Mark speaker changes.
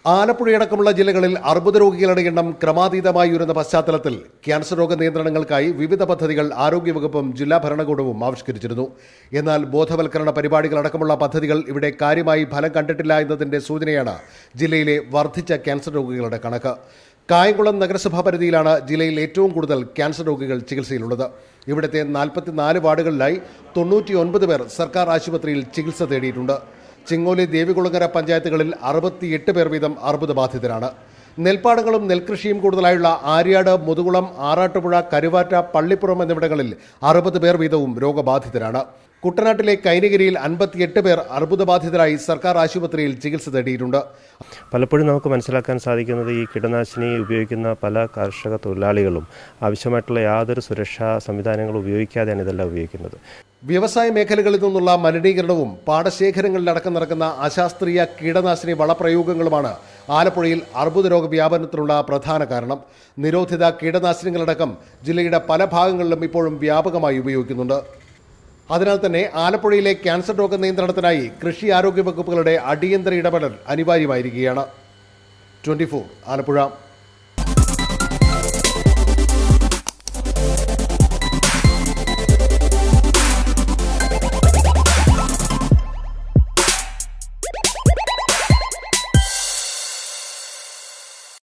Speaker 1: ആലപ്പുഴയടക്കമുള്ള ജില്ലകളിൽ അർബുദ രോഗികളുടെ എണ്ണം ക്രമാതീതമായി ഉയരുന്ന പശ്ചാത്തലത്തിൽ ക്യാൻസർ രോഗ നിയന്ത്രണങ്ങൾക്കായി വിവിധ പദ്ധതികൾ ആരോഗ്യവകുപ്പും ജില്ലാ ഭരണകൂടവും ആവിഷ്കരിച്ചിരുന്നു എന്നാൽ ബോധവൽക്കരണ പരിപാടികളടക്കമുള്ള പദ്ധതികൾ ഇവിടെ കാര്യമായി ഫലം കണ്ടിട്ടില്ല എന്നതിന്റെ സൂചനയാണ് ജില്ലയിലെ വർദ്ധിച്ച ക്യാൻസർ രോഗികളുടെ കണക്ക് കായംകുളം നഗരസഭാ പരിധിയിലാണ് ജില്ലയിൽ ഏറ്റവും കൂടുതൽ ക്യാൻസർ രോഗികൾ ചികിത്സയിലുള്ളത് ഇവിടുത്തെ നാൽപ്പത്തിനാല് വാർഡുകളിലായി തൊണ്ണൂറ്റിയൊൻപത് പേർ സർക്കാർ ആശുപത്രിയിൽ ചികിത്സ തേടിയിട്ടുണ്ട് ചിങ്ങോലി ദേവികുളങ്ങര പഞ്ചായത്തുകളിൽ അറുപത്തിയെട്ട് പേർ വീതം അർബുദബാധിതരാണ് നെൽപ്പാടങ്ങളും നെൽകൃഷിയും കൂടുതലായുള്ള ആര്യാട് മുതുകുളം ആറാട്ടുപുഴ കരുവാറ്റ പള്ളിപ്പുറം എന്നിവിടങ്ങളിൽ അറുപത് പേർ വീതവും രോഗബാധിതരാണ് കുട്ടനാട്ടിലെ കൈനഗിരിയിൽ അൻപത്തിയെട്ട് പേർ അർബുദബാധിതരായി സർക്കാർ ആശുപത്രിയിൽ ചികിത്സ തേടിയിട്ടുണ്ട്
Speaker 2: പലപ്പോഴും നമുക്ക് മനസ്സിലാക്കാൻ സാധിക്കുന്നത് ഈ കീടനാശിനി ഉപയോഗിക്കുന്ന പല കർഷക തൊഴിലാളികളും ആവശ്യമായിട്ടുള്ള യാതൊരു സുരക്ഷാ സംവിധാനങ്ങളും ഉപയോഗിക്കാതെയാണ് ഇതെല്ലാം ഉപയോഗിക്കുന്നത്
Speaker 1: വ്യവസായ മേഖലകളിൽ നിന്നുള്ള മലിനീകരണവും പാടശേഖരങ്ങളിലടക്കം നടക്കുന്ന അശാസ്ത്രീയ കീടനാശിനി വളപ്രയോഗങ്ങളുമാണ് ആലപ്പുഴയിൽ അർബുദ രോഗ വ്യാപനത്തിനുള്ള പ്രധാന കാരണം നിരോധിത കീടനാശിനികളടക്കം ജില്ലയുടെ പല ഭാഗങ്ങളിലും ഇപ്പോഴും വ്യാപകമായി ഉപയോഗിക്കുന്നുണ്ട് അതിനാൽ തന്നെ ആലപ്പുഴയിലെ ക്യാൻസർ രോഗ നിയന്ത്രണത്തിനായി കൃഷി ആരോഗ്യ വകുപ്പുകളുടെ അടിയന്തര ഇടപെടൽ അനിവാര്യമായിരിക്കുകയാണ് ട്വന്റി ആലപ്പുഴ